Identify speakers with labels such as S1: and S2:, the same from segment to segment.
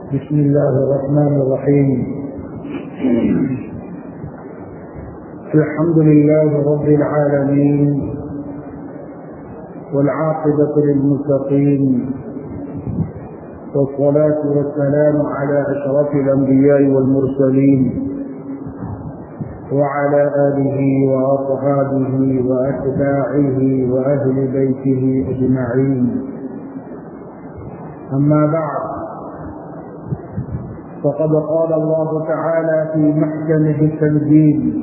S1: بسم الله الرحمن الرحيم الحمد لله رب العالمين والعاقبة للمتقين والصلاة والسلام على أشرف الأنبياء والمرسلين وعلى آله وأصحابه وأتباعه وأهل بيته أجمعين أما بعد فقد قال الله تعالى في محكمه التنزيل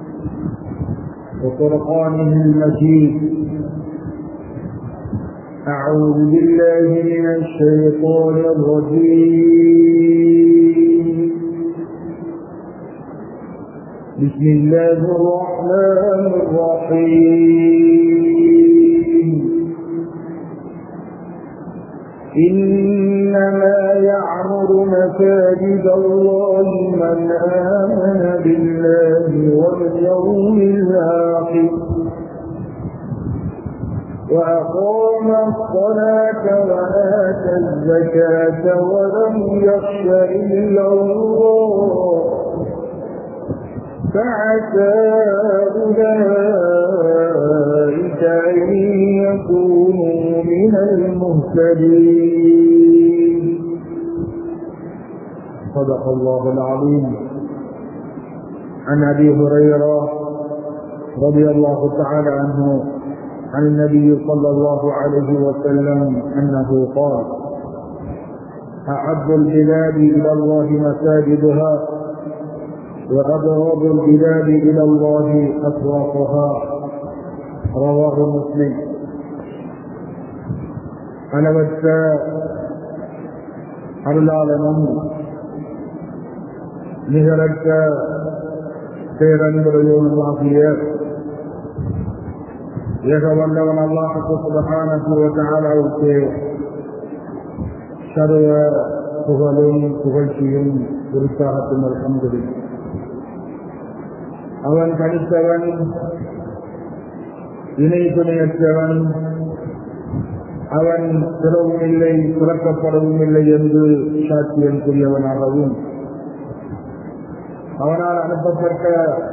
S1: وفرقانه المجيد أعوذ بالله من الشيطان الرجيم بسم الله الرحمن الرحيم إنما يعمر مساجد الله من آمن بالله واليوم الآخر وأقام الصلاة وآتى الزكاة ولم يخش إلا الله فعسى أولئك أن يكونوا من المهتدين صدق الله العظيم عن أبي هريرة رضي الله تعالى عنه عن النبي صلى الله عليه وسلم أنه قال أعد البلاد إلى الله مساجدها وأبغض البلاد إلى الله أسواقها رواه مسلم அளவற்ற அருளாளனும் நிகரற்ற பேரன்புடையவனுமாகிய ஏக வல்லவன் அல்லாஹுக்கு சுபகானவுக்கு சர்வ புகழும் புகழ்ச்சியும் உற்சாகத்தும் அல்ஹம்துலில்லாஹ் அவன் தனித்தவன் இணை துணையற்றவன் அவன் பிறவும் இல்லை பிறக்கப்படவும் இல்லை என்று சாட்சியம் கூறியவனாகவும் அவனால் அனுப்பப்பட்ட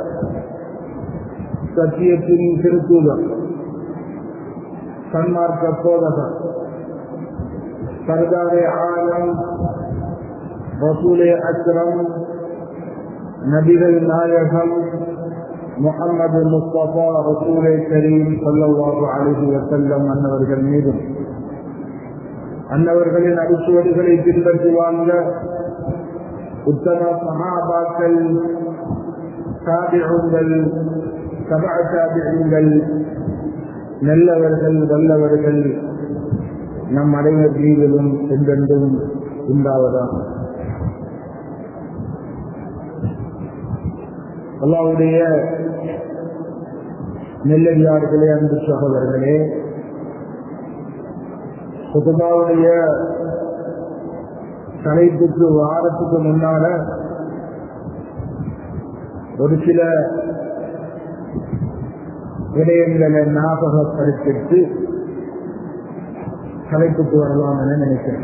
S1: சத்தியத்தின் திருத்தூதர் சன்மார்க்க போதகர் சர்தாரே ஆலம் ரசூலே அக்ரம் நபிகள் நாயகம் முகமது முஸ்தபா ரசூலே கரீம் சல்லாஹு அலஹி வசல்லம் அன்னவர்கள் மீதும் அன்னவர்களின் அடிச்சுவடுகளை பின்பற்றி வாழ்ந்த உத்தம மகாபாக்கள் சாபிகள் சபா சாபிகள் நல்லவர்கள் வல்லவர்கள் நம் அனைவர் மீதிலும் என்றென்றும் உண்டாவதாக அல்லாவுடைய நெல்லடியார்களே அன்பு சகோதரர்களே சுகமாவுடைய தலைப்புக்கு வாரத்துக்கு முன்னால ஒரு சில விடயங்களை ஞாபகப்படுத்திட்டு தலைப்புக்கு வரலாம் என நினைக்கிறேன்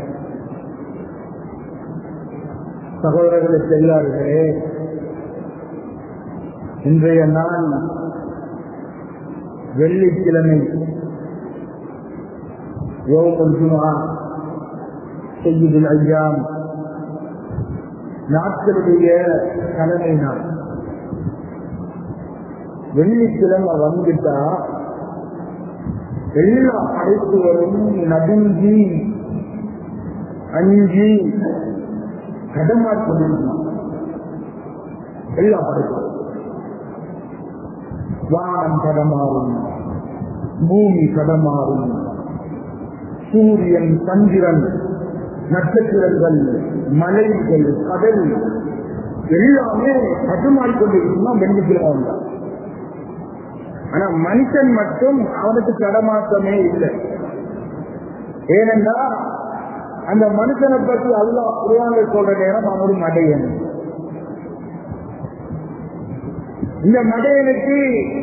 S1: சகோதரர்களுக்கு எல்லார்களே இன்றைய நாள் வெள்ளிக்கிழமை யோகம் ஜுமா செய்யுதில் ஐயாம் நாட்களுடைய கடமை நாள் வெள்ளிக்கிழமை வந்துட்டா எல்லா படைப்புகளும் நடுங்கி அஞ்சி கடமாற்றம் எல்லா படைப்புகளும் வானம் கடமாறும் பூமி கடமாறும் சூரியன் சந்திரன் நட்சத்திரங்கள் மலைகள் கடல் எல்லாமே கட்டுமாறிக்கொண்டிருக்குமா வெள்ளிக்கிழமை ஆனா மனுஷன் மட்டும் அவனுக்கு கடமாற்றமே இல்லை ஏனென்றா அந்த மனுஷனை பற்றி அல்லா குரானை சொல்ற நேரம் அவனும் மடையன் இந்த மடையனுக்கு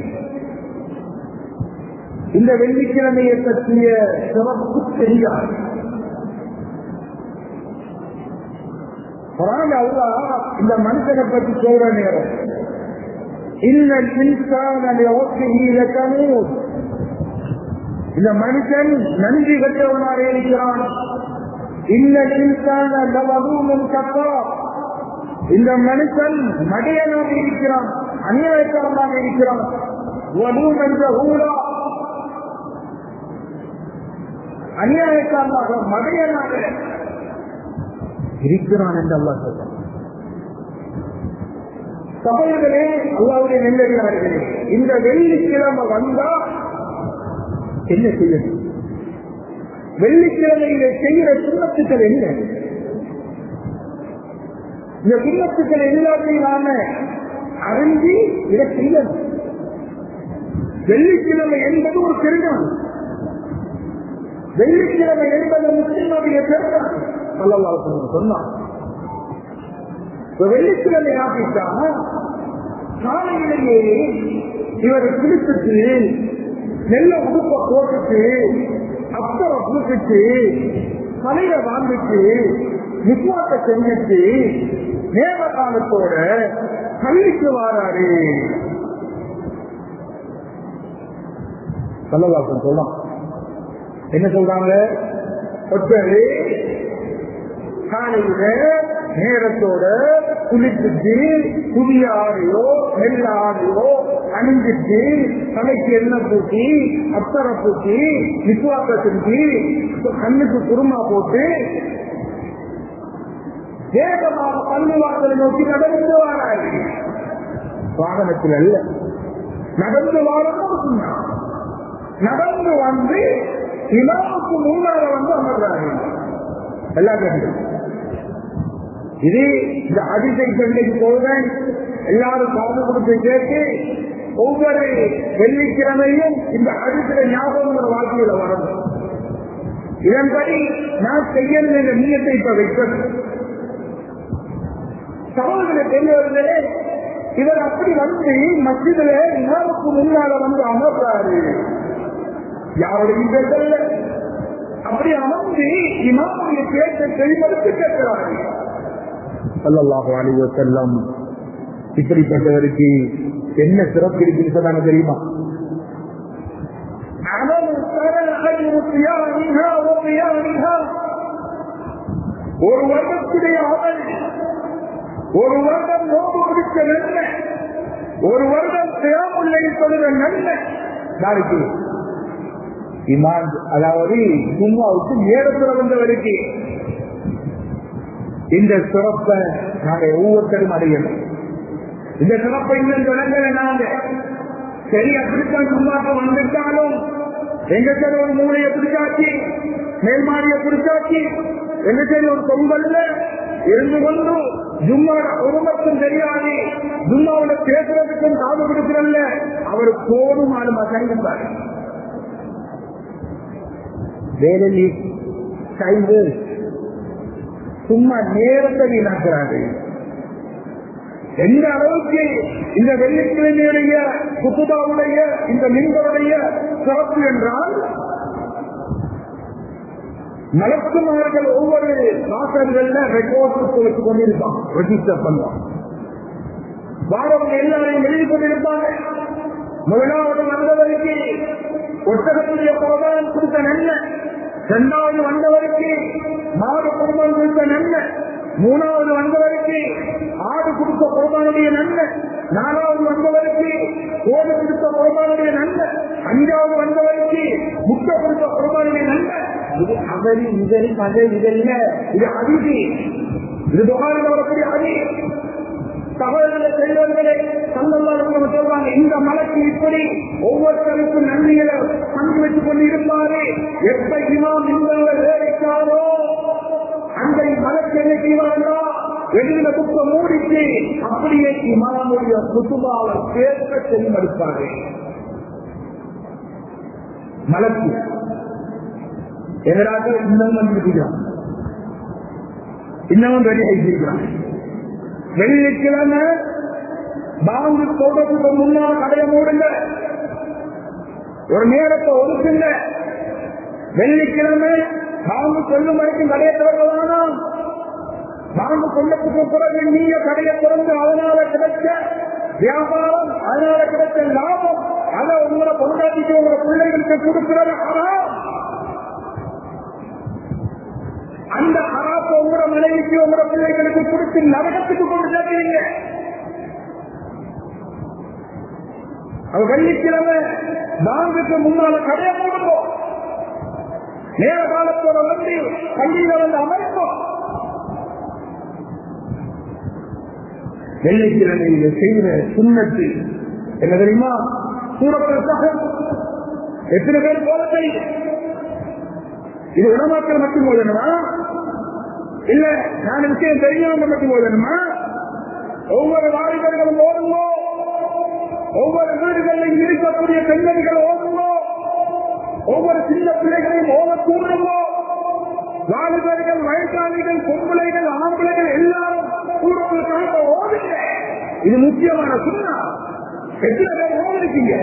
S1: இந்த வெள்ளிக்கிழமையை பற்றிய சிறப்பு தெரியாது குரான் அல்லா இந்த மனுஷனை பற்றி சொல்ற நேரம் இன்ன இன்சான லகனூர் இந்த மனுஷன் நன்றி பெற்றவனாக இருக்கிறான் இன்ன இன்சான லவலூமும் கப்பா இந்த மனுஷன் மடையனாக இருக்கிறான் அநியாயக்காரனாக இருக்கிறான் வலூம் என்ற ஊழா அநியாயக்காரனாக மடையனாக இருக்கிறான் என்று அல்லா சொல்றான் சபைகளே அல்லாவுடைய நெல்லடியார்களே இந்த வெள்ளிக்கிழமை வந்தா என்ன செய்யணும் வெள்ளிக்கிழமையில செய்கிற சுண்ணத்துக்கள் என்ன இந்த சுண்ணத்துக்கள் எல்லாத்தையும் நாம அறிஞ்சி இதை செய்யணும் வெள்ளிக்கிழமை என்பது ஒரு திருநாள் வெள்ளிக்கிழமை என்பது முஸ்லிமுடைய பெருநாள் சொல்லலாம் சொன்னான் வெள்ளிக்கிழமை ஆகிட்டா காலையிலேயே இவரை குளிச்சுட்டு நெல்ல உடுப்ப போட்டுட்டு அப்சர பூசிட்டு தலையில வாழ்ந்துட்டு நிஸ்வாத்த செஞ்சுட்டு நேர காலத்தோட பள்ளிக்கு வாராரு சொல்லலாம் சொல்லலாம் என்ன சொல்றாங்க ஒருத்தர் காலையில நேரத்தோட குளிச்சுட்டு புதிய ஆடையோ நெல் ஆடையோ அணிஞ்சிட்டு தலைக்கு எண்ணெய் பூட்டி அத்தரை பூட்டி விசுவாச செஞ்சு கண்ணுக்கு குருமா போட்டு வேகமாக பள்ளி வாசலை நோக்கி நடந்து வாராரு வாகனத்தில் அல்ல நடந்து வாழணும் நடந்து வந்து இமாவுக்கு முன்னால வந்து அமர்றாரு எல்லாரும் இது இந்த அதிசை சண்டைக்கு போவேன் எல்லாரும் காது கொடுத்து கேட்டு ஒவ்வொரு வெள்ளிக்கிழமையும் இந்த அதிசய ஞாபகங்கள் வாழ்க்கையில வரணும் இதன்படி நான் செய்யணும் என்ற நீயத்தை இப்ப வைக்கணும் சகோதர பெரியவர்களே இவர் அப்படி வந்து மசிதில இமாவுக்கு முன்னால வந்து அமர்றாரு யாருடைய பேசல அப்படி அமர்ந்து இமாமுடைய பேச்சை தெளிவெடுத்து கேட்கிறாரு சல்லல்லாஹு அலைஹி வஸல்லம் இப்படிப்பட்டவருக்கு என்ன சிறப்பு இருக்குன்னு சொன்னாங்க தெரியுமா ஒரு வருடத்துடைய அமல் ஒரு வருடம் நோம்பு பிடிச்ச நன்மை ஒரு வருடம் சியாமுல்லை சொல்லுற நன்மை நாளைக்கு இமான் அதாவது சும்மாவுக்கு நேரத்தில் வந்தவருக்கு இந்த சிறப்பை நாங்க ஒவ்வொருத்தரும் அடையணும் இந்த சிறப்பை இன்னும் தொடங்கல நாங்க சரி அப்படித்தான் சும்மாக்க வந்துட்டாலும் எங்க சரி ஒரு மூளையை பிடிச்சாச்சு மேல்மாடியை பிடிச்சாச்சு எங்க சரி ஒரு பொங்கல்ல இருந்து கொண்டு ஜும்மாட ஒரு மட்டும் தெரியாது ஜும்மாவோட பேசுறதுக்கும் காது கொடுக்கிறல்ல அவர் போதும் ஆளுமா சங்கிப்பாரு வேலை டைம் சும்மா நேரத்தை வீணாக்குறாரு எந்த அளவுக்கு இந்த வெள்ளிக்கிழமையுடைய குத்துபாவுடைய இந்த மின்பருடைய சிறப்பு என்றால் மலக்குமார்கள் ஒவ்வொரு வாசல்கள்ல ரெக்கார்டு கொடுத்து கொண்டிருப்பான் ரெஜிஸ்டர் பண்ணுவான் வாரவங்க எல்லாரையும் எழுதி கொண்டிருப்பாங்க முதலாவது வந்தவருக்கு ஒட்டகத்துடைய குரபான் கொடுத்த நன்மை இரண்டாவது வந்தவருக்கு மாடு குடும்பம் கொடுத்த நன்மை மூணாவது வந்தவருக்கு ஆடு கொடுத்த குரபானுடைய நன்மை நாலாவது வந்தவருக்கு கோடு கொடுத்த குரபானுடைய நன்மை அஞ்சாவது வந்தவருக்கு முட்டை கொடுத்த குரபானுடைய நன்மை இது அகரி இதழி மகை இதழில இது அதிதி இது துகாரில் வரக்கூடிய அதி சகோதர செல்வர்களே சந்தர்ப்பம் சொல்றாங்க இந்த மலைக்கு இப்படி ஒவ்வொருத்தருக்கும் நன்மைகளை பங்கு வச்சுக் கொண்டு இருப்பாரு எப்ப இமாம் இன்பங்கள் வேலைக்காரோ அந்த மலைக்கு என்ன செய்வார்களோ வெளியில குப்ப மூடிச்சு அப்படியே இமாமுடைய குத்துபாவை சேர்க்க செல்மடுப்பாரு மலக்கு எதிராக இன்னும் வந்துருக்கிறான் இன்னமும் ரெடி ஆகியிருக்கிறான் வெள்ளிக்கிழமை பாங்கு சொல்றதுக்கு முன்னால் கடையை மூடுங்க ஒரு நேரத்தை ஒதுக்குங்க வெள்ளிக்கிழமை பாங்கு சொல்லும் வரைக்கும் கடையை திறக்க வேணாம் நான்கு கொண்டத்துக்கு பிறகு நீங்க கடையை திறந்து அதனால கிடைச்ச வியாபாரம் அதனால கிடைச்ச லாபம் அதை உங்களை பொண்டாட்டிக்கு உங்களை பிள்ளைகளுக்கு கொடுக்கிறது ஹராம் அந்த ஹராப்ப உங்களோட மனைவிக்கு உங்களோட பிள்ளைகளுக்கு கொடுத்து நரகத்துக்கு கொண்டு சேர்க்கிறீங்க அவ வெள்ளிக்கிழமை நான்குக்கு முன்னால கடையை மூடுவோம் நேர காலத்தோட வந்து பள்ளியில வந்து அமர்ப்போம் வெள்ளிக்கிழமையில செய்கிற சுண்ணத்து என்ன தெரியுமா சூரத்திற்காக எத்தனை பேர் போல தெரியும் இது உணமாக்கல் மட்டும் போதணுமா இல்ல நான் விஷயம் தெரியாம மட்டும் போதணுமா ஒவ்வொரு வாலிபர்களும் ஓடுங்கோ ஒவ்வொரு வீடுகளிலும் இருக்கக்கூடிய பெண்மணிகள் ஓடுங்கோ ஒவ்வொரு சின்ன பிள்ளைகளையும் ஓட கூடுங்கோ வாலிபர்கள் வயசாளிகள் பொம்பளைகள் ஆம்பளைகள் எல்லாரும் கூடுவதற்காக ஓடுங்க இது முக்கியமான சுண்ணா எத்தனை பேர் ஓடிருக்கீங்க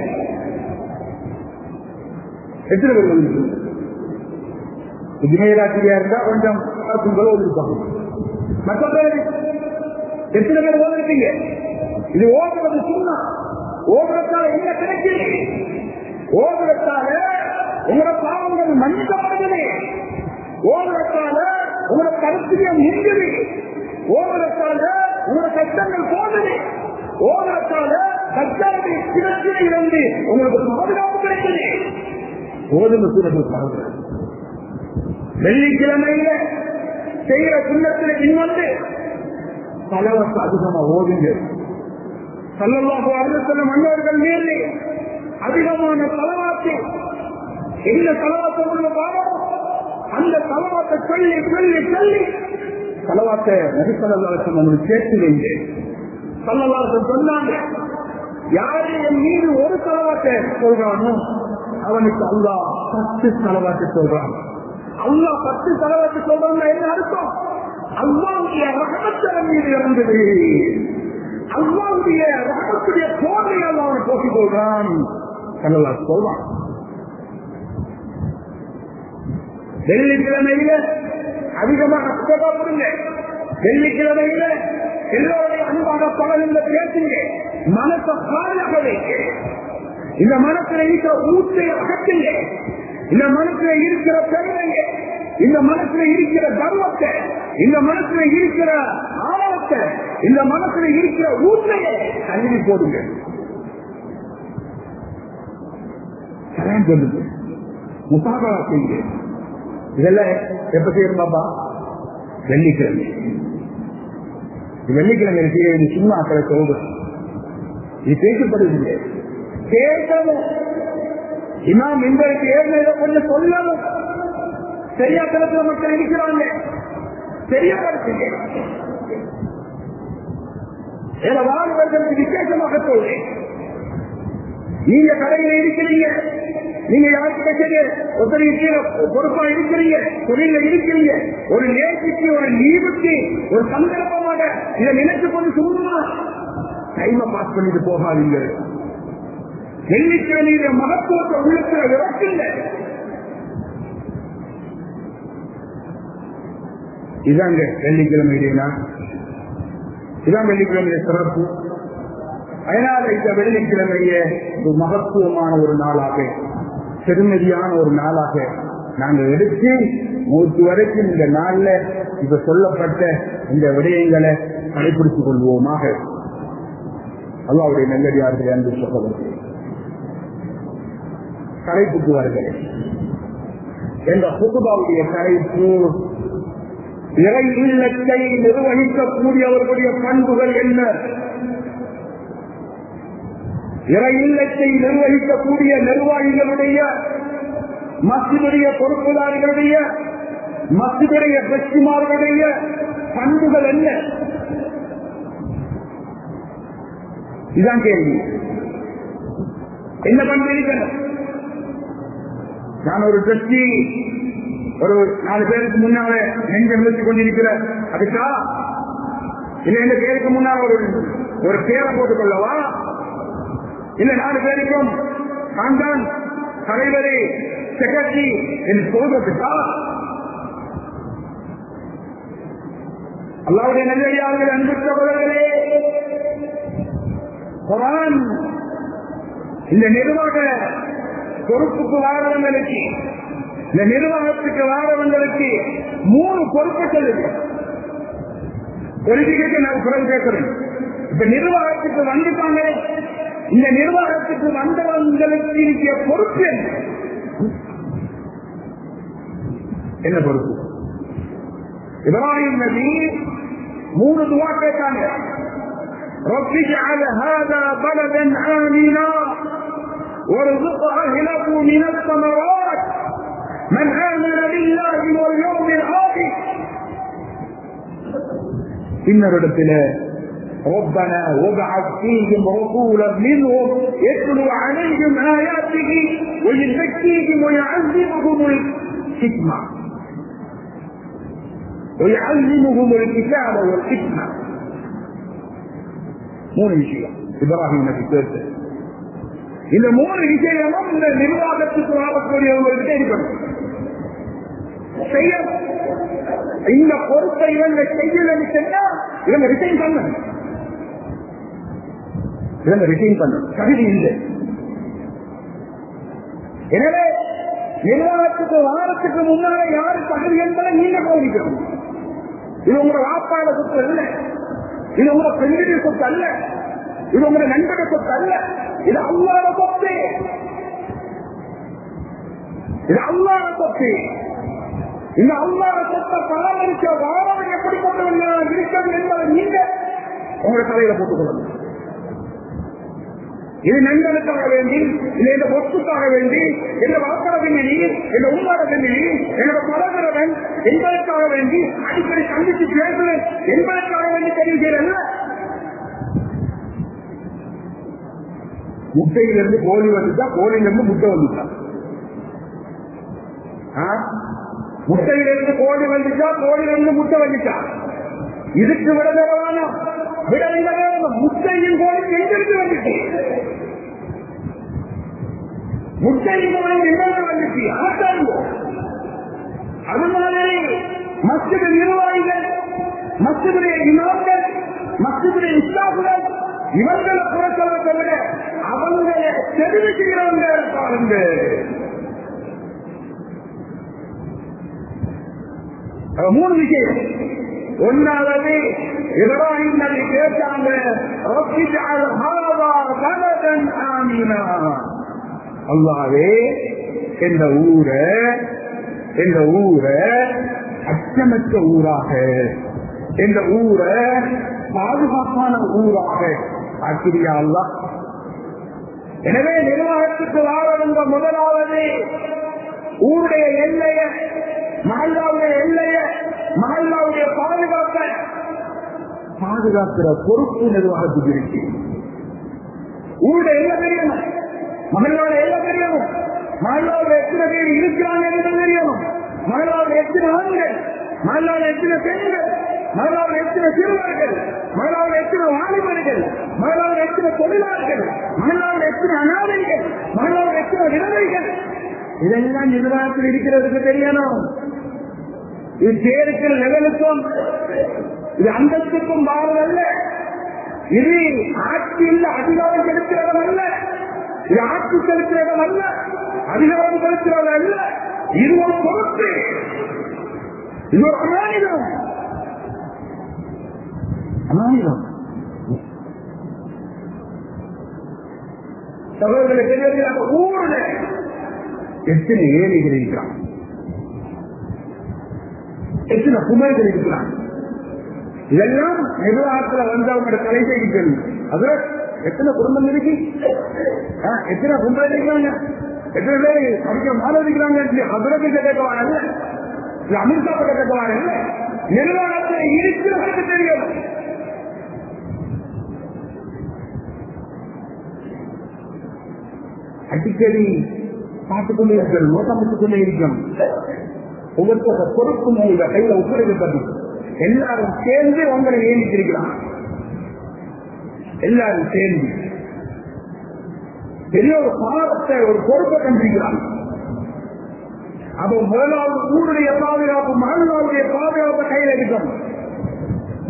S1: எத்தனை பேர் ஓடிருக்கீங்க ஜிமேராட்சியா இருந்தா கொஞ்சம் உங்களை ஓடிருப்பாங்க மற்ற பேர் எத்தனை பேர் ஓடிருக்கீங்க இது ஓடுறது சுண்ணா ஓடுறதால என்ன கிடைக்குது ஓடுறதால உங்களோட பாவங்கள் மன்னிக்கப்படுகிறது ஓடுறதால உங்களோட கருத்தியம் நீங்குது ஓடுறதால உங்களோட கஷ்டங்கள் போகுது ஓடுறதால கஷ்டத்தை கிடச்சில இருந்து உங்களுக்கு பாதுகாப்பு கிடைக்குது ஓதுங்க சூழல் வெள்ளிக்கிழமையில செய்யற சுண்ணத்துல இன்னொன்று தலைவருக்கு அதிகமா ஓதுங்க சல்லல்லாஹு அருள் மன்னர்கள் மீறி அதிகமான தலவாத்து எந்த தலவாத்தை உள்ள பாடம் அந்த தலவாத்தை சொல்லி சொல்லி சொல்லி தலவாத்தை நபிசல்லாசம் உங்களுக்கு சேர்த்து வைங்க சல்லல்லாசம் சொன்னாங்க யாரு என் மீது ஒரு தலவாத்தை சொல்றானோ அவனுக்கு அல்லா பத்து தலவாத்தை சொல்றான் அல்லா பத்து தலவாத்தை சொல்றான் என்ன அர்த்தம் அல்லாவுடைய ரகமத்தவன் மீது இறந்தது அல்லாவுடைய ரகத்துடைய போதையால் அவனை போக்கிக் கொள்றான் கல்லா சொல்வான் வெள்ளிக்கிழமையில அதிகமாக சுகப்படுங்க வெள்ளிக்கிழமையில எல்லோருடைய அன்பாக பலனில் பேசுங்க மனசை பாதுகாக்க வைங்க இந்த மனசுல இருக்கிற ஊற்றை அகற்றுங்க இந்த மனசுல இருக்கிற பெருமைங்க இந்த மனசுல இருக்கிற கர்வத்தை இந்த மனசுல இருக்கிற ஆழத்தை இந்த மனசுல இருக்கிற ஊற்றையை கல்வி போடுங்க சொல்லுங்க முசாபா செய்யுங்க இதெல்லாம் எப்ப செய்யணும் பாப்பா வெள்ளிக்கிழமை வெள்ளிக்கிழமை செய்ய சும்மா அக்கறை சொல்றேன் இது பேசப்படுவதில்லை பேசணும் இமாம் எங்களுக்கு ஏற்கனவே கொஞ்சம் சொல்லணும் சரியா தரத்துல மக்கள் இருக்கிறாங்க சரியா படுத்துங்க என வாழ்வர்களுக்கு விசேஷமாக சொல்றேன் நீங்க கடையில இருக்கிறீங்க நீங்க யாருக்கு சரி ஒருத்தர் பொறுப்பா இருக்கிறீங்க தொழில இருக்கிறீங்க ஒரு நேற்றுக்கு ஒரு லீவுக்கு ஒரு சந்தர்ப்பமாக இதை நினைச்சு கொண்டு சும்மா டைம பாஸ் பண்ணிட்டு போகாதீங்க வெள்ளிக்கிழமையுடைய மகத்துவத்தை உள்ளத்துல விளக்குங்க இதாங்க வெள்ளிக்கிழமையுடைய இதான் வெள்ளிக்கிழமைய சிறப்பு அதனால இந்த வெள்ளிக்கிழமைய ஒரு மகத்துவமான ஒரு நாளாக பெருமதியான ஒரு நாளாக நாங்கள் எடுத்து மூச்சு வரைக்கும் இந்த நாள்ல இப்ப சொல்லப்பட்ட இந்த விடயங்களை கடைபிடித்துக் கொள்வோமாக அல்லாவுடைய நல்லடியார்கள் என்று சொல்லுவது கடைப்புக்குவார்கள் என்ற புதுபாவுடைய கடைப்பு இறை இல்லத்தை நிர்வகிக்கக்கூடியவர்களுடைய பண்புகள் என்ன இறை இல்லத்தை நிர்வகிக்கக்கூடிய நிர்வாகிகளுடைய மசிதுடைய பொறுப்புதாரிகளுடைய மசிதுடைய பெற்றுமார்களுடைய பண்புகள் என்ன இதான் கேள்வி என்ன பண்பு இருக்கிறது நான் ஒரு ட்ரஸ்டி ஒரு நாலு பேருக்கு முன்னால நெஞ்ச நிறுத்திக் கொண்டிருக்கிற அதுக்கா இல்ல இந்த பேருக்கு முன்னால் ஒரு ஒரு பேரை போட்டுக் கொள்ளவா இல்ல நாலு பேருக்கும் நான் தான் தலைவரே செக்ரட்டரி என்று சொல்றதுக்கா அல்லாவுடைய நல்லடியார்கள் அன்புற்றவர்களே குரான் இந்த நிர்வாக பொறுப்புக்கு வாரவங்களுக்கு இந்த நிர்வாகத்துக்கு வாரவங்களுக்கு மூணு பொறுப்புகள் இருக்கு பொலிட்டிக்கு நான் குரல் கேட்கிறேன் இப்ப நிர்வாகத்துக்கு வந்துட்டாங்க இந்த நிர்வாகத்துக்கு வந்தவங்களுக்கு இருக்கிய பொறுப்பு என்ன என்ன பொறுப்பு இப்ராஹிம் நபி மூணு துவா கேட்டாங்க رب اجعل هذا بلدا آمنا وارزق أهله من الثمرات من آمن بالله واليوم الآخر இன்னொருடத்துல ربنا وابعث فيهم رسولا منهم يتلو عليهم آياته ويزكيهم ويعلمهم الحكمة ويعلمهم الكتاب والحكمة மூணு விஷயம் இப்ராஹிம் நபி கேட்டு இந்த மூணு விஷயமும் இந்த நிர்வாகத்துக்கு வாழக்கூடியவங்களுக்கு இருக்கணும் செய்ய இந்த பொறுப்பை இவங்க செய்யலன்னு சொன்னா இவங்க ரிசைன் பண்ணணும் இவங்க ரிசைன் பண்ணணும் தகுதி இல்லை எனவே நிர்வாகத்துக்கு வாரத்துக்கு முன்னால யாரு தகுதி என்பதை நீங்க கவனிக்கணும் இது உங்களோட வாப்பாட சொத்து அல்ல இது உங்களோட பெண்களுடைய சொத்து அல்ல இது உங்களோட நண்பட சொத்து அல்ல இது அல்லாத சொத்து இது அல்லாத சொத்து இந்த அல்லாத சொத்தை பராமரிக்க வாரம் எப்படி கொண்டு இருக்கிறது என்பதை நீங்க உங்களை தலையில போட்டுக் கொள்ளணும் இது நண்பனுக்காக வேண்டி இல்லை இந்த ஒத்துக்காக வேண்டி இந்த வாக்கட பின்னணி இந்த உண்மாட பின்னணி என்னோட பலகிறவன் என்பதற்காக வேண்டி அடிக்கடி சந்திச்சு பேசுவேன் என்பதற்காக வேண்டி தெரிவிக்கிறேன் முட்டையிலிருந்து கோழி வந்துட்டா கோழியிலிருந்து முட்டை வந்துட்டா முட்டையிலிருந்து கோழி வந்துச்சா கோழியிலிருந்து முட்டை வந்துச்சா இதுக்கு விட வேணும் விட வேணும் முட்டையின் கோழி எங்கிருந்து வந்துச்சு முட்டையின் கோழி எங்கிருந்து வந்துச்சு ஆட்டாங்க அது மாதிரி மஸ்ஜித் நிர்வாகிகள் மஸ்ஜிதுடைய இமாம்கள் மஸ்ஜிதுடைய இஸ்லாமுகள் இவங்களை புறத்தவத்தை விட அவங்களை தெரிவிக்கிறவங்க பாருங்க மூணு விஷயம் ஒன்னாவது இப்ராஹிம் நபி கேட்டாங்க அல்லாவே இந்த ஊரை இந்த ஊரை அச்சமற்ற ஊராக இந்த ஊரை பாதுகாப்பான ஊராக ஆக்கிரியா அல்லா எனவே நிர்வாகத்துக்கு வாழவங்க முதலாவது ஊருடைய எல்லைய மஹல்லாவுடைய எல்லைய மஹல்லாவுடைய பாதுகாப்பை பாதுகாக்கிற பொறுப்பு நிர்வாகத்துக்கு இருக்கு ஊருடைய எல்லாம் தெரியணும் மகளாவோட எல்லாம் தெரியணும் மகளாவோட எத்தனை பேர் இருக்கிறாங்க என்று தெரியணும் மகளாவோட எத்தனை ஆண்கள் மகளாவோட எத்தனை பெண்கள் மகளாவோட எத்தனை சிறுவர்கள் மகளாவோட எத்தனை வாலிபர்கள் மகளாவோட எத்தனை தொழிலாளர்கள் மகளாவோட எத்தனை அனாதைகள் மகளாவோட எத்தனை விதவைகள் இதெல்லாம் நிர்வாகத்தில் இருக்கிறதுக்கு தெரியணும் இது பேருக்கிற லெவலுக்கும் இது அந்தஸ்துக்கும் பாவம் அல்ல இது ஆட்சியில் அதிகாரம் செலுத்துறவன் அல்ல இது ஆட்சி செலுத்துறவன் அல்ல அதிகாரம் செலுத்துறவன் அல்ல இது ஒரு பொறுப்பு இது ஒரு அமானிதம் அமானிதம் சகோதரர்களை பெரியவர்களாக ஊர்ல எத்தனை ஏழைகள் இருக்கிறான் எத்தனை குமைகள் இருக்கிறான் இதெல்லாம் நிர்வாகத்தில் வந்தவங்களோட தலை செய்கிறது அது எத்தனை குடும்பம் இருக்கு ஆ, எத்தனை கும்பல் இருக்கிறாங்க எத்தனை பேர் படிக்க மாணவிக்கிறாங்க அதற்கு கேட்கவான அமித்ஷா பட்ட கேட்கவான நிர்வாகத்தில் இருக்கிறவருக்கு தெரியும் அடிக்கடி பார்த்துக்கொண்டே இருக்கிறது நோட்டமிட்டுக் கொண்டே இருக்கும் ஒவ்வொருத்தர பொறுப்பு உங்க கையில ஒப்படைக்கப்பட்டு எல்லாரும் சேர்ந்து உங்களை ஏந்திருக்கிறான் எல்லாரும் சேர்ந்து பெரிய ஒரு பாரத்தை ஒரு பொறுப்பை கண்டிருக்கிறான் அப்போ முதலாவது ஊருடைய பாதுகாப்பு மகளாவுடைய பாதுகாப்பை கையில் எடுக்கணும்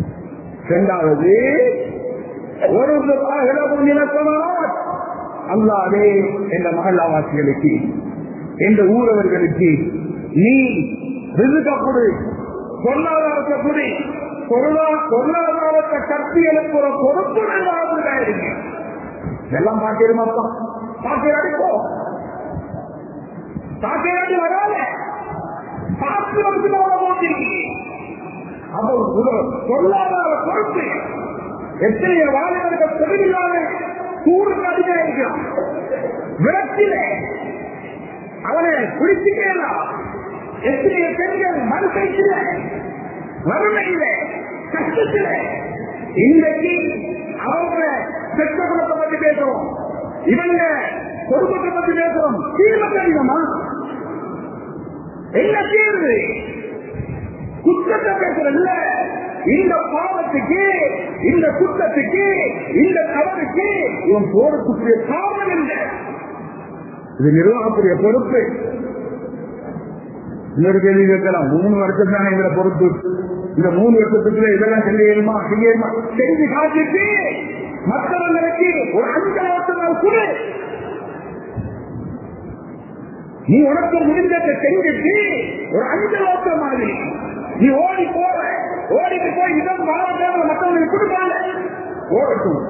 S1: இரண்டாவது ஒரு நிலத்தவரால் அல்லாதே என்ற மகளாவாசிகளுக்கு என்ற ஊரவர்களுக்கு நீ ரிசுக்கப்படு பொருளாதாரத்தை குடி பொருளா பொருளாதாரத்தை கட்டி எழுப்புற பொறுப்பு இருக்கு இதெல்லாம் பாக்கிறோமாப்பா பாக்கிறாடிப்போ பாக்கிறாடி வராத பார்த்து வந்து போட்டிருக்கீங்க அப்போ பொருளாதார பொறுப்பு எத்தனைய வாலிபர்கள் தொழிலாள சூடு அதிகாரிக்கிறான் விரத்தில அவனை குடிச்சுக்கலாம் எத்தனைய பெண்கள் மறுசைச்சில வறுமையில கஷ்டத்தில இன்றைக்கு அவங்க பெற்ற குணத்தை பத்தி பேசுறோம் இவங்க குடும்பத்தை பத்தி பேசுறோம் தீர்வு தெரியுமா என்ன தீர்வு குற்றத்தை பேசுறதுல இந்த பாவத்துக்கு இந்த குற்றத்துக்கு இந்த தவறுக்கு இவன் போறதுக்குரிய காரணம் என்ன இது நிர்வாகத்துடைய பொறுப்பு இன்னொரு கேள்வி கேட்கலாம் மூணு வருஷம் தானே இதுல பொறுப்பு இந்த மூணு வருஷத்துக்குள்ள இதெல்லாம் செய்யணுமா செய்யணுமா செஞ்சு காட்டிட்டு மற்றவங்களுக்கு ஒரு அஞ்சு வருஷம் கூட நீ உனக்கு முடிஞ்சதை செஞ்சுட்டு ஒரு அஞ்சு வருஷம் மாதிரி நீ ஓடி போற ஓடிட்டு போய் இடம் வாழ மற்றவங்களுக்கு கொடுப்பாங்க ஓடட்டும்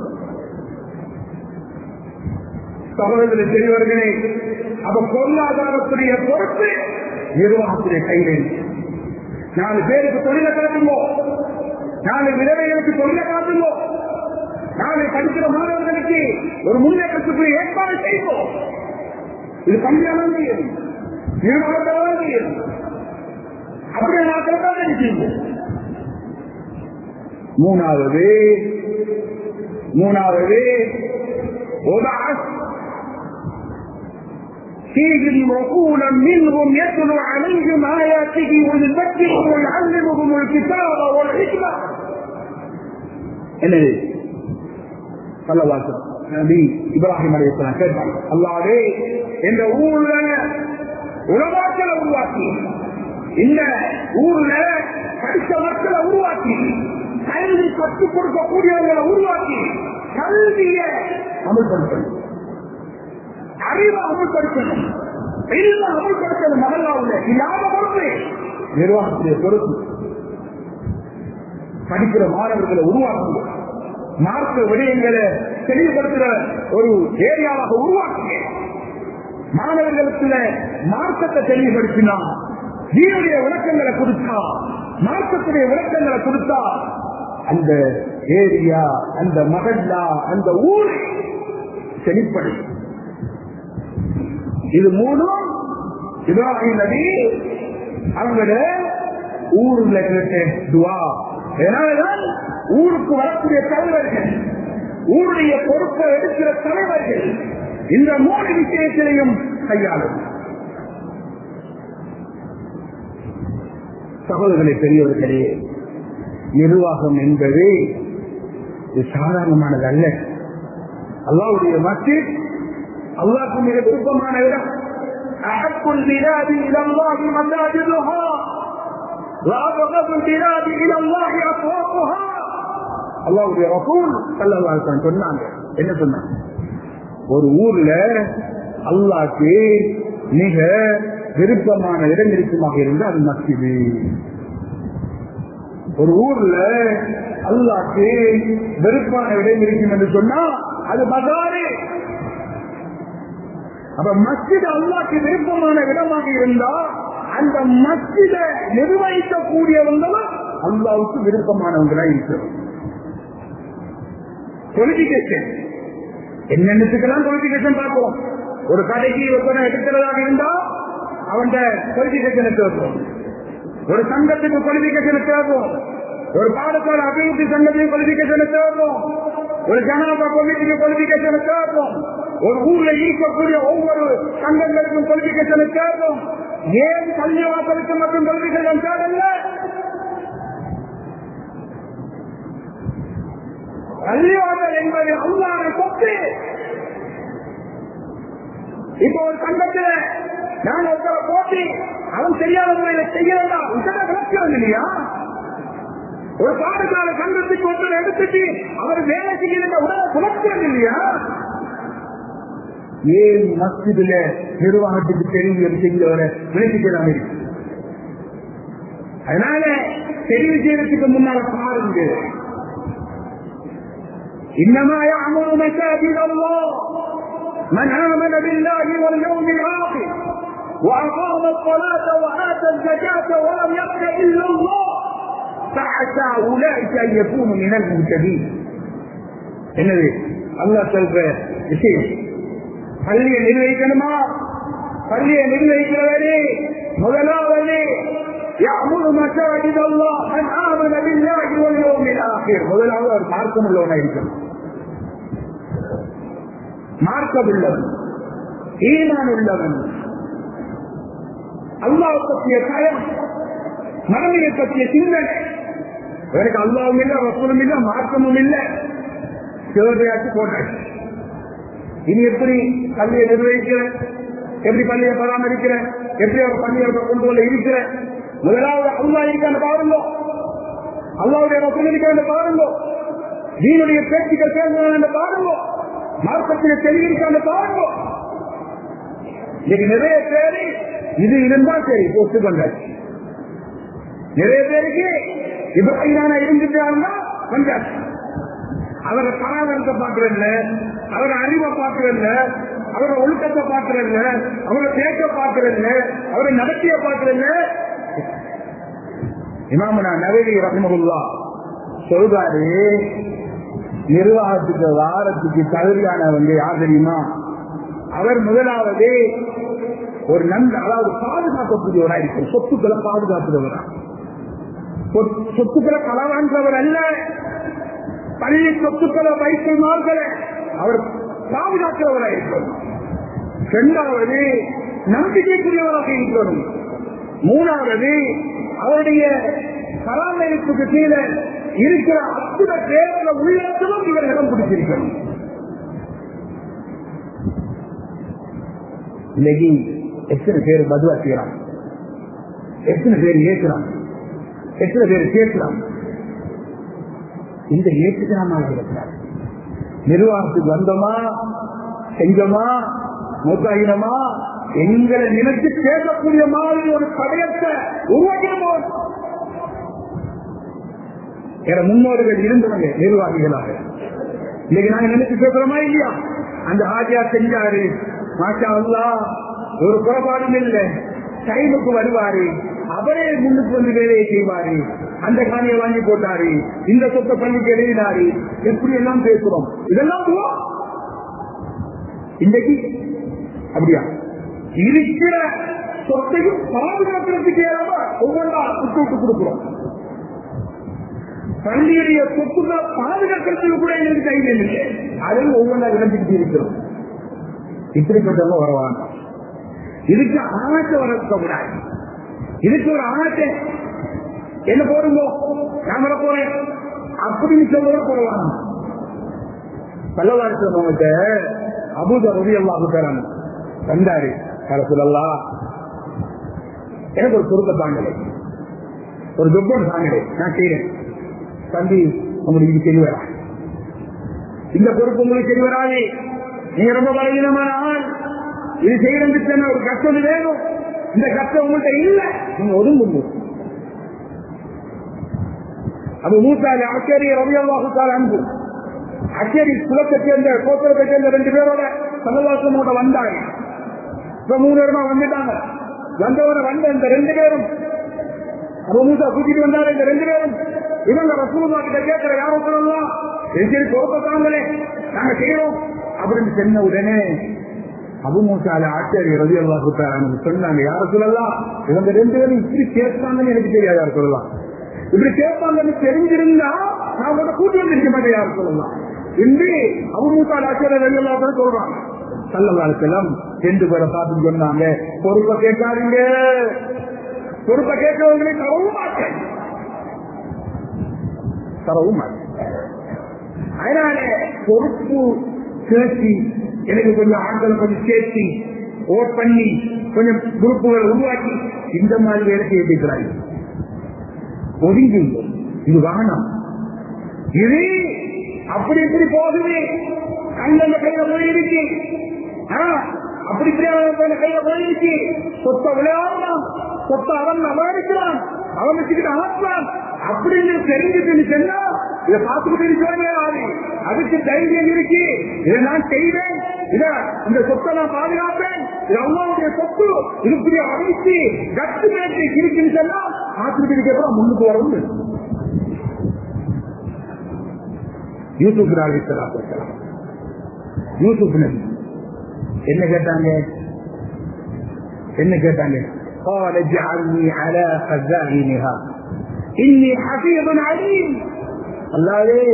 S1: சகோதரர்களை பெரியவர்களே அப்ப பொருளாதாரத்துடைய பொறுப்பு நிர்வாகத்துடைய கையில் நாலு பேருக்கு தொழிலை காட்டுங்கோ நாலு விதவைகளுக்கு தொழிலை காட்டுங்கோ நாளை படிக்கிற மாணவர்களுக்கு ஒரு முன்னேற்றத்துக்குரிய ஏற்பாடு செய்வோம் இது கம்மியாதான் செய்யும் நிர்வாகத்தால் செய்யும் அப்படியே நான் சொல்றதை செய்வோம் மூணாவது மூணாவது فيهم رسولا منهم يتلو عليهم آياته ويذكرهم ويعلمهم الكتاب والحكمة என்னது சொல்லவாசம் நபி இப்ராஹிம் அலையாம் கேட்டாங்க அல்லாவே இந்த ஊர்ல உலகாக்களை உருவாக்கி இந்த ஊர்ல படித்த மக்களை உருவாக்கி கல்வி கற்றுக் கொடுக்கக்கூடியவர்களை உருவாக்கி கல்விய அமல்படுத்தணும் அறிவை அமல்படுத்தணும் இல்ல அமல்படுத்தணும் மகளாவில் இல்லாத பொறுப்பு நிர்வாகத்துடைய பொறுப்பு படிக்கிற மாணவர்களை உருவாக்குங்க மார்க்க விடயங்களை தெளிவுபடுத்துகிற ஒரு ஏரியாவாக உருவாக்குங்க மாணவர்களுக்கு மார்க்கத்தை தெளிவுபடுத்தினா நீருடைய விளக்கங்களை கொடுத்தா மார்க்கத்துடைய விளக்கங்களை கொடுத்தா அந்த ஏரியா அந்த மகல்லா அந்த ஊர் செழிப்படை இது மூணும் இப்ராஹிம் நபி அவங்கள ஊர்ல கேட்ட துவா அதனாலதான் ஊருக்கு வரக்கூடிய தலைவர்கள் ஊருடைய பொறுப்பை எடுக்கிற தலைவர்கள் இந்த மூணு விஷயத்திலையும் கையாளும் சகோதரர்களை பெரியவர்களே நிர்வாகம் என்பது இது சாதாரணமானது அல்ல அல்லாவுடைய மஸ்ஜித் அல்லாவுக்கு மிக விருப்பமான இடம் أحب البلاد إلى الله مساجدها وأبغض البلاد إلى الله أسواقها அல்லாவுடைய ரசூல் சல்லல்லாஹு சொன்னாங்க என்ன சொன்னாங்க ஒரு ஊர்ல அல்லாக்கு மிக விருப்பமான இடம் இருக்குமாக இருந்தால் அது மஸ்ஜிது ஒரு ஊர்ல அல்லாக்கு வெறுப்பான இடம் இருக்கும் என்று சொன்னா அது மகாரே அப்ப மஸ்ஜித் அல்லாக்கு விருப்பமான இடமாக இருந்தா அந்த மஸ்ஜித நிர்வகிக்கக்கூடியவங்களும் அல்லாவுக்கு விருப்பமானவங்களா இருக்கிறோம் குவாலிபிகேஷன் என்னென்னத்துக்கெல்லாம் குவாலிபிகேஷன் பார்ப்போம் ஒரு கடைக்கு ஒருத்தனை எடுக்கிறதாக இருந்தா அவன் குவாலிபிகேஷனை தேர்ப்போம் ஒரு சங்கத்துக்கு குவாலிபிகேஷனை தேர்ப்போம் ஒரு பாடசாலை அபிவிருத்தி சங்கத்துக்கு குவாலிபிகேஷனை தேர்ப்போம் ஒரு ஜனாபா கமிட்டிக்கு குவாலிபிகேஷனை தேர்ப்போம் ஒரு ஊர்ல இருக்கக்கூடிய ஒவ்வொரு சங்கங்களுக்கும் குவாலிபிகேஷனை தேர்ப்போம் ஏன் கல்யாணத்திற்கு மட்டும் குவாலிபிகேஷன் தேவையில்லை கல்யாணம் என்பது அல்லாத சொத்து இப்ப ஒரு சங்கத்துல நான் ஒருத்தர போட்டி அவன் சரியான முறையில செய்யறதா உடனே விளக்கிறது இல்லையா ஒரு பாடசாலை சங்கத்துக்கு ஒருத்தர் எடுத்துட்டு அவர் வேலை செய்யற உடனே குலக்கிறது இல்லையா ஏன் மஸ்ஜிதுல நிர்வாகத்துக்கு தெரிவு செய்கிறவரை விளக்கிக்கலாம் இருக்கு அதனால தெரிவு செய்யறதுக்கு முன்னால பாருங்க إنما يعمر مساجد الله من آمن بالله واليوم الآخر وأقام الصلاة وآتى الزكاة ولم يخش إلا الله فعسى أولئك أن يكونوا من المهتدين என்னது அல்லாஹ் சொல்ற விஷயம் பள்ளியை நிர்வகிக்கணுமா பள்ளியை நிர்வகிக்கிறவரே முதலாவது يأمر مساجد الله من آمن بالله واليوم الآخر முதலாவது அவர் மார்க்கம் உள்ளவனா இருக்கணும் மார்க்கம் உள்ளவன் ஈமான் உள்ளவன் அல்லாஹ் பற்றிய பயம் மனநிலை பற்றிய சிந்தனை எனக்கு அல்லாவும் இல்லை ரசூலும் இல்லை மார்க்கமும் இல்லை சிவதையாச்சு போட்டாச்சு இனி எப்படி பள்ளியை நிர்வகிக்கிற எப்படி பள்ளியை பராமரிக்கிற எப்படி அவர் பள்ளியை கொண்டு வந்து இருக்கிற முதலாவது அல்லா இருக்கான்னு பாருங்க அல்லாவுடைய ரசூல் இருக்கான்னு பாருங்க நீனுடைய பேச்சுக்கள் பேசுறாங்க பாருங்க மார்க்கத்திலே தெளிவிருக்கான்னு பாருங்க இன்னைக்கு நிறைய பேரு இது இருந்தா சரி ஒத்துக்கொண்டாச்சு நிறைய பேருக்கு இப்ராஹிமான இருந்துட்டாருன்னா வந்தாச்சு அவரை பராமரிக்க பாக்குறதில்ல அவரை அறிவை பாக்குறதில்ல அவரை ஒழுக்கத்தை பாக்குறதில்ல அவரை பேச்ச பாக்குறதில்ல அவரை நடத்திய பாக்குறதில்ல இமாமனா நவீன ரஹ்மகுல்லா சொல்றாரு நிர்வாகத்துக்கு வாரத்துக்கு தகுதியானவங்க யார் தெரியுமா அவர் முதலாவது ஒரு நன்கு அதாவது பாதுகாக்கக்கூடியவரா இருக்கும் சொத்துக்களை பாதுகாக்கிறவரா சொத்துக்களை களவான்றவர் அல்ல பள்ளி சொத்துக்களை வைத்திருந்தார்களே அவர் பாதுகாக்கிறவராக இருக்கணும் இரண்டாவது நம்பிக்கைக்குரியவராக இருக்கணும் மூணாவது அவருடைய பராமரிப்புக்கு கீழே இருக்கிற அத்துட பேரில் உள்ளத்திலும் இவர் இடம் பிடிச்சிருக்கணும் இன்னைக்கு எத்தனை பேர் பதுவா செய்யறான் எத்தனை பேர் ஏற்கிறான் எத்தனை பேர் கேட்கிறான் இந்த ஏற்றுக்கிறாமல் இருக்கிறார் நிர்வாகத்துக்கு வந்தோமா செஞ்சோமா மூத்தாயினமா எங்களை நினைச்சு கேட்கக்கூடிய மாதிரி ஒரு கடையத்தை உருவாக்கினோம் என முன்னோர்கள் இருந்தவங்க நிர்வாகிகளாக இன்னைக்கு நாங்க நினைச்சு பேசுறோமா இல்லையா அந்த ஆஜியா செஞ்சாரு மாஷா அல்லா ஒரு குறைபாடும் இல்லை டைமுக்கு வருவாரு அவரே முன்னுக்கு வந்து வேலையை செய்வாரு அந்த காணியை வாங்கி போட்டாரு இந்த சொத்தை பள்ளிக்கு எழுதினாரு எப்படி எல்லாம் பேசுறோம் இதெல்லாம் துவா. இன்னைக்கு அப்படியா இருக்கிற சொத்தையும் பாதுகாக்கிறதுக்கு ஏறாம ஒவ்வொன்றா விட்டு விட்டு கொடுக்கிறோம் பள்ளியுடைய சொத்துக்களை பாதுகாக்கிறதுக்கு கூட எங்களுக்கு கையில் இல்லை அதில் ஒவ்வொன்றா இழந்துக்கிட்டு இருக்கிறோம் இப்படிப்பட்டவங்க வரவாங்க இதுக்கு ஆசை வளர்க்க கூடாது இதுக்கு ஒரு ஆசை என்ன போடுங்க நான் வர போறேன் அப்படின்னு சொல்ல போடுவாங்க பல்லவாரத்தவங்கிட்ட அபூத ரவி அல்லாஹு தரான் வந்தாரு அரசுலல்லா எனக்கு ஒரு பொருத்த தாங்கலை ஒரு துப்பம் தாங்கலை நான் செய்யறேன் தம்பி உங்களுக்கு இது தெரிய வரா இந்த பொறுப்பு உங்களுக்கு தெரிய வராது நீங்க ரொம்ப பலவீனமான ஆள் இது செய்யறதுக்கு ஒரு கஷ்டம் வேணும் இந்த கஷ்டம் உங்கள்கிட்ட இல்ல நீங்க ஒதுங்குங்க அது மூத்தாலி ஆச்சரிய ரவியல்லாஹுத்தால் அன்பு அச்சரி குலத்தை சேர்ந்த கோத்திரத்தை சேர்ந்த ரெண்டு பேரோட சந்தோஷமோட வந்தாங்க இப்ப மூணு பேருமா வந்துட்டாங்க வந்தவரை வந்த இந்த ரெண்டு பேரும் அப்ப மூசா கூட்டிட்டு வந்தாரு இந்த ரெண்டு பேரும் இவங்க ரசூலுல்லா கிட்ட கேட்கிற யாரும் சொல்லலாம் சரி பொறுப்பத்தாங்களே நாங்க செய்யறோம் அப்படின்னு சொன்ன உடனே அபு மூசால ஆச்சாரிய ரவி அல்லா சொன்னாங்க யார சொல்லலாம் இவங்க ரெண்டு பேரும் இப்படி கேட்பாங்கன்னு எனக்கு தெரியாது யார் சொல்லலாம் இப்படி கேட்பாங்கன்னு தெரிஞ்சிருந்தா நான் உங்களோட கூட்டி வந்திருக்க மாட்டேன் யார் சொல்லலாம் இன்று அபு மூசால ஆச்சாரிய ரவி அல்லா சொல்றாங்க சல்லவாளுக்கெல்லாம் ரெண்டு பேரை பார்த்து சொன்னாங்க பொறுப்பை கேட்காதீங்க பொறுப்பை கேட்கவங்களை தரவும் மாட்டேன் தரவும் மாட்டேன் அதனால பொறுப்பு சேர்த்தி எனக்கு கொஞ்சம் ஆட்களை கொஞ்சம் சேர்த்தி ஓட் பண்ணி கொஞ்சம் குரூப்புகளை உருவாக்கி இந்த மாதிரி வேலை செய்ய பேசுறாங்க ஒதுங்கி இது வானம் இது அப்படி இப்படி போகுது கண்ணன் கையில போயிருக்கு ஆ, அப்படி இப்படி அவன் கையில போயிருக்கு சொத்த விளையாடலாம் சொத்த அவன் அபகரிக்கிறான் அவன் வச்சுக்கிட்டு ஆத்தான் அப்படின்னு தெரிஞ்சுட்டு சொன்னா இதை பார்த்துக்கிட்டு சொல்றாரு அதுக்கு தைரியம் இருக்கு இதை நான் செய்வேன் இத இந்த சொத்தை நான் பாதுகாப்பேன் இது அம்மாவுடைய சொத்து இது இப்படி அழிச்சு கட்டு மேட்டு இருக்குன்னு சொன்னா பார்த்துக்கிட்டு அப்புறம் முன்னுக்கு வரவும் யூசுப் அலிஸ்லாம் யூசுப் நபி என்ன கேட்டாங்க என்ன கேட்டாங்க قال اجعلني على خزائنها إني حفيظ عليم அல்லாவே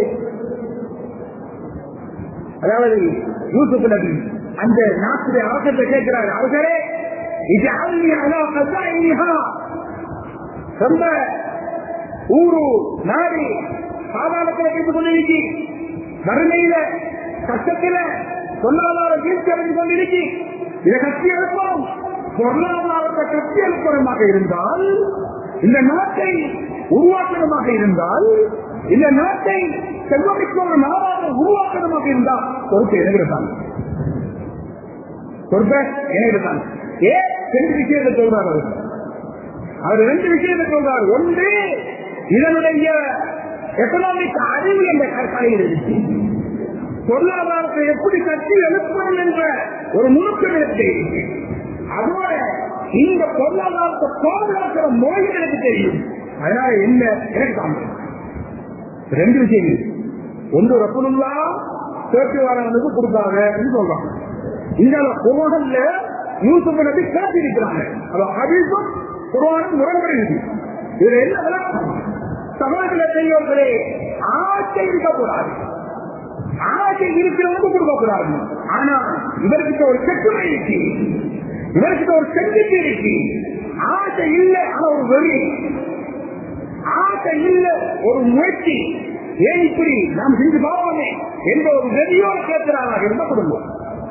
S1: அதாவது யூசுப் நபி அந்த நாட்டுடைய அரசத்தை கேட்கிறார் அரசரே اجعلني على خزائنها ரொம்ப ஊரு நாடு சாதாரணத்தில் கேட்டுக் கொண்டிருக்கி வறுமையில கஷ்டத்தில பொருளாதார வீழ்ச்சி அடைந்து கொண்டிருக்கி இதை கட்டி எழுப்போம் பொருளாதாரத்தை கட்டி எழுப்பணமாக இருந்தால் இந்த நாட்டை உருவாக்கணமாக இருந்தால் இந்த நாட்டை செல்வமிக்க ஒரு நாடாக உருவாக்கணமாக இருந்தால் பொறுப்பு எனக்குதான் பொறுப்பை எனக்குதான் ஏன் ரெண்டு விஷயத்தை சொல்றார் அவர் அவர் ரெண்டு விஷயத்தை சொல்றார் ஒன்று இதனுடைய எக்கனாமிக் அறிவு என்ற கலையில் இருக்கு பொருளாதாரத்தை எப்படி கட்டி எழுப்பணும் என்ற ஒரு நுணுக்கம் எனக்கு இருக்கு அதோட இந்த பொருளாதாரத்தை பாதுகாக்கிற முறை எனக்கு தெரியும் அதனால என்ன எனக்கு காமிக்கும் ரெண்டு விஷயம் இருக்கு. ஒன்று ரப்பனுல்லா சேர்த்து வரவனுக்கு கொடுத்தாங்க சொல்றாங்க இந்த குரான்ல யூசுப் நபி கேட்டு இருக்கிறாங்க அது ஹபீஸும் குரானும் முரண்படி இருக்கு இதுல என்ன விளக்கம் சமூகத்துல செய்வர்களே ஆசை இருக்கக்கூடாது ஆசை இருக்கிறவங்க கொடுக்க கூடாது ஆனா இவர்கிட்ட ஒரு செட்டுமை இருக்கு இவர்கிட்ட ஒரு செட்டுக்கு இருக்கு ஆசை இல்லை ஆனா ஒரு வெறி ஆசை இல்லை ஒரு முயற்சி ஏன் இப்படி நாம் செஞ்சு பாவமே என்ற ஒரு வெறியோடு கேட்கிறாராக இருந்த குடும்பம்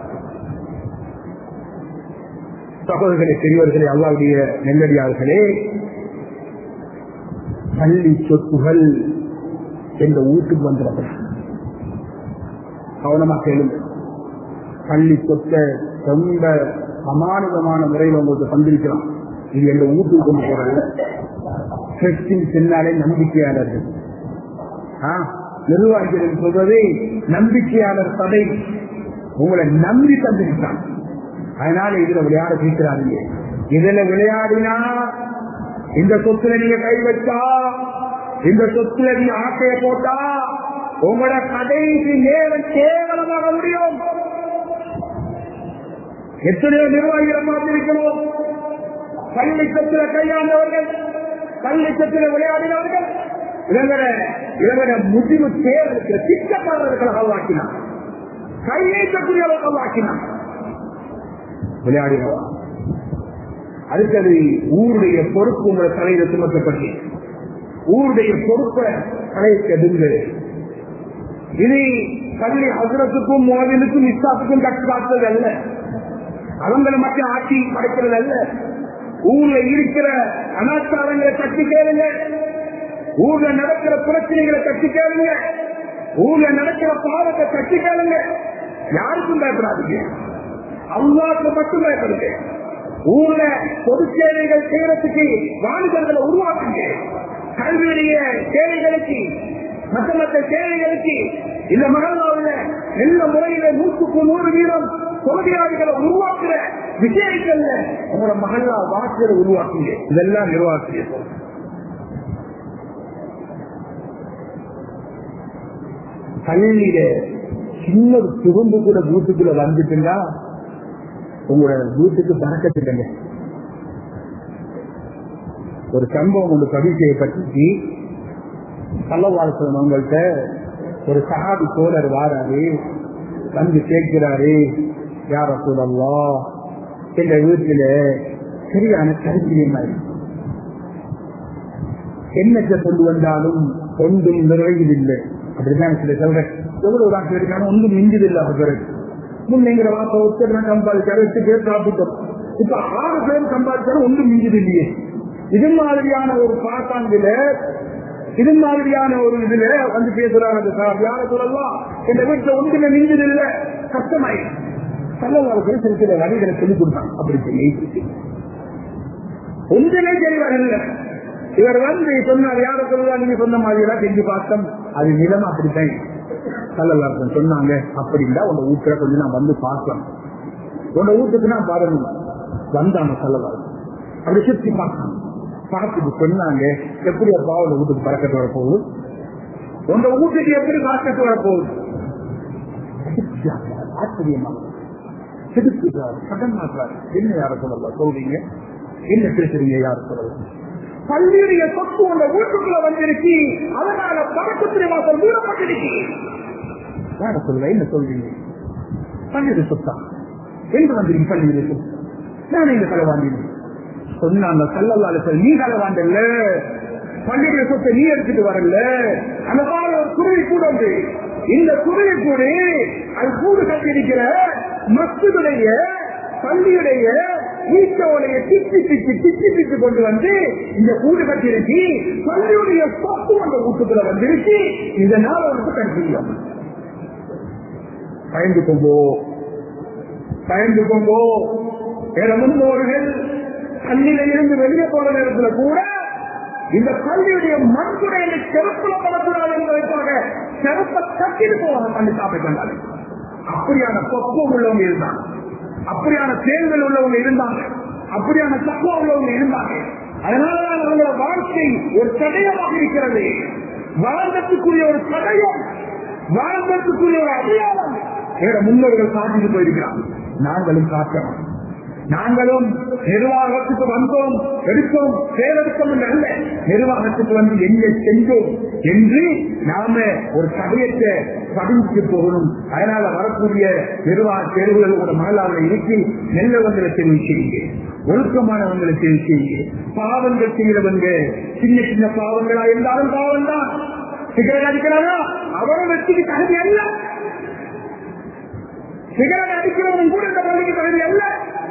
S1: சகோதரர்களே பெரியவர்களே அல்லாவுடைய நெல்லடியார்களே பள்ளி சொத்துகள் என்ற வீட்டுக்கு வந்துடுறது கவனமா கேளுங்க பள்ளி சொத்தை ரொம்ப அமானுதமான முறையில் உங்களுக்கு தந்திருக்கலாம் இது எங்க வீட்டுக்கு கொண்டு போறது கிறிஸ்டின் பின்னாலே நம்பிக்கையாளர்கள் ஆ, நிர்வாகிகள் சொல்றது நம்பிக்கையாளர் சபை உங்களை நம்பி தந்திருக்கான் அதனால இதுல விளையாட கேட்கிறாங்க இதுல விளையாடினா இந்த சொத்துல நீங்க கை வச்சா இந்த சொத்துல நீங்க ஆட்டைய போட்டா உங்களோட கடைசி நேரம் கேவலமாக முடியும் எத்தனையோ நிர்வாகிகளை பார்த்திருக்கிறோம் பள்ளி சொத்துல கையாண்டவர்கள் பள்ளி சொத்துல விளையாடினவர்கள் இவங்கள இவங்கள முடிவு தேர்தலுக்கு திட்டக்காரர்களை கல்வாக்கினான் கையேற்றக்கூடியவர்கள் கல்வாக்கினான் விளையாடினவா அடுத்தது ஊருடைய பொறுப்பு உங்களை தலையில சுமத்தப்பட்டு ஊருடைய பொறுப்பை தலையை கெடுங்க இது பள்ளி ஹசரத்துக்கும் மோதலுக்கும் இஸ்லாத்துக்கும் கட்டுக்காத்தது அல்ல அவங்களை மட்டும் ஆட்சி படைக்கிறது அல்ல ஊர்ல இருக்கிற அனாச்சாரங்களை தட்டி கேளுங்க ஊர்ல நடக்கிற பிரச்சனைகளை தட்டி கேளுங்க ஊர்ல நடக்கிற பாவத்தை தட்டி கேளுங்க யாருக்கும் பயப்படாதீங்க அல்லாவுக்கு மட்டும் பயப்படுங்க ஊர்ல பொது சேவைகள் செய்யறதுக்கு வாலிபர்களை உருவாக்குங்க கல்வியுடைய சேவைகளுக்கு மற்ற மற்ற சேவைகளுக்கு இந்த மகளாவில் நல்ல முறையில நூற்றுக்கு நூறு வீதம் தொகுதியாளிகளை உருவாக்குற விஷயங்கள்ல உங்களோட மகளா வாக்குகளை உருவாக்குங்க இதெல்லாம் நிர்வாகிய பள்ளியில சின்ன ஒரு துரும்பு கூட வீட்டுக்குள்ள வந்துட்டுன்னா உங்களோட வீட்டுக்கு பறக்கத்துங்க ஒரு சம்பவம் ஒன்று பதிவு செய்யப்பட்டு கள்ளவாழ்க்கை உங்கள்கிட்ட ஒரு சகாபி தோழர் வாராரு வந்து கேட்கிறாரு யார சொல்லலாம் எங்க வீட்டுல சரியான கருத்தியமா என்னத்தை கொண்டு வந்தாலும் ஒன்றும் நிறைவதில்லை அப்படிதான் சில சொல்றேன் எவ்வளவு ராசி இருக்கான ஒன்றும் மிஞ்சதில்லை பிறகு முன்னைங்கிற வார்த்தை ஒருத்தர் சம்பாதிச்சாரு எட்டு பேர் சாப்பிட்டோம் இப்ப ஆறு பேர் சம்பாதிச்சாலும் ஒன்றும் மிஞ்சது இல்லையே இது மாதிரியான ஒரு பாட்டாண்டில இது மாதிரியான ஒரு இதுல வந்து பேசுறாங்க அந்த சார் யார சொல்லலாம் எங்க வீட்டுல ஒன்றுமே மிஞ்சது இல்ல கஷ்டமாய் சல்லவாருக்கு சில சில வழிகளை சொல்லிக் கொடுத்தாங்க அப்படி சொல்லி ஒன்றுமே சரி வரல இவர் வந்து சொன்னார் யார சொல்லலாம் நீங்க சொன்ன மாதிரி எல்லாம் செஞ்சு பார்த்தோம் அது நிலம் அப்படித்தான் சல்லவாசன் சொன்னாங்க அப்படின்னா உங்க வீட்டுல கொஞ்சம் நான் வந்து பார்க்கலாம் உங்க வீட்டுக்கு நான் பாருங்க வந்தாங்க சல்லவாசன் அப்படி சுத்தி பார்த்தாங்க பார்த்துட்டு சொன்னாங்க எப்படி அப்பா உங்க வீட்டுக்கு பறக்கத்து வரப்போகுது உங்க வீட்டுக்கு எப்படி பறக்கத்து வரப்போகுது ஆச்சரியமா செதுக்குறாரு கடன் மாற்றாரு என்ன யார சொல்லலாம் சொல்றீங்க என்ன பேசுறீங்க யார சொல்லலாம் பள்ளியுடைய சொத்து உங்க வீட்டுக்குள்ள வந்திருக்கு அதனால பறக்கத்திரை வாசல் மூடப்பட்டிருக்கு யார சொல்ல என்ன சொல்றீங்க பள்ளியுடைய சொத்தா எங்க வந்திருக்கு பள்ளியுடைய சொத்து நான் இந்த தலைவாண்டினேன் சொன்னாங்க கல்லல்லால சொல்லி நீ தலைவாண்டல்ல பள்ளியுடைய சொத்தை நீ எடுத்துட்டு வரல அந்த கால ஒரு குருவி கூட உண்டு இந்த குருவி கூட அது கூடு கட்டிருக்கிற மஸ்துடைய பள்ளியுடைய ஈச்சோடைய திட்டி திட்டி திட்டி திட்டி கொண்டு வந்து இந்த கூடு கட்டிருச்சு பள்ளியுடைய சொத்து அந்த வீட்டுக்குள்ள வந்துருச்சு இதனால உனக்கு கண்டிப்பாக பயந்து கொண்டோ பயந்து கொண்டோ வேற முன்னோர்கள் பள்ளியில இருந்து வெளியே போற நேரத்துல கூட இந்த பள்ளியுடைய மண்குடை செருப்புல படக்கூடாது என்பதற்காக செருப்பை கட்டிட்டு போவாங்க பண்ணி சாப்பிட்டாங்க அப்படியான பக்குவம் உள்ளவங்க இருந்தாங்க அப்படியான செயல்கள் உள்ளவங்க இருந்தாங்க அப்படியான தக்குவம் உள்ளவங்க இருந்தாங்க அதனாலதான் அவங்களோட வாழ்க்கை ஒரு தடயமாக இருக்கிறது வாழ்ந்ததுக்குரிய ஒரு தடயம் வாழ்ந்ததுக்குரிய ஒரு அடையாளம் வேற முன்னோர்கள் காட்டிட்டு போயிருக்கிறாங்க நாங்களும் காட்டணும் நாங்களும் நிர்வாகத்துக்கு வந்தோம் எடுத்தோம் செயலெடுத்தோம் என்று அல்ல நிர்வாகத்துக்கு வந்து என்ன செஞ்சோம் என்று நாம ஒரு சதயத்தை பதிவுக்கு போகணும் அதனால வரக்கூடிய நிர்வாக தேர்வுகளோட மனலாவில் இருக்கி நல்லவங்களை தெரிவு செய்யுங்க ஒழுக்கமானவங்களை தெரிவு செய்யுங்க பாவங்கள் செய்கிறவங்க சின்ன சின்ன பாவங்களா இருந்தாலும் பாவம் தான் சிகரெட் அடிக்கிறாரா அவரும் வெற்றிக்கு தகுதி அல்ல சிகரெட் அடிக்கிறவன் கூட இந்த பள்ளிக்கு தகுதி அல்ல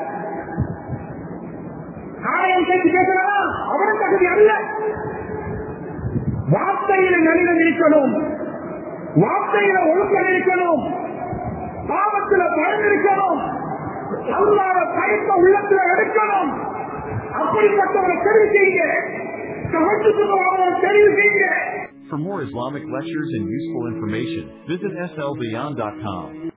S1: ஆலயம் சேர்த்து பேசுறா அவரும் தகுதி அல்ல வார்த்தையில நலினம் இருக்கணும் வார்த்தையில ஒழுக்கம் இருக்கணும் பாவத்துல பயம் இருக்கணும் அல்லாத பயத்த உள்ளத்துல எடுக்கணும் அப்படிப்பட்டவரை தெரிவு செய்யுங்க சகத்துக்கு தெரிவு செய்யுங்க
S2: For more Islamic lectures and useful information, visit slbeyond.com.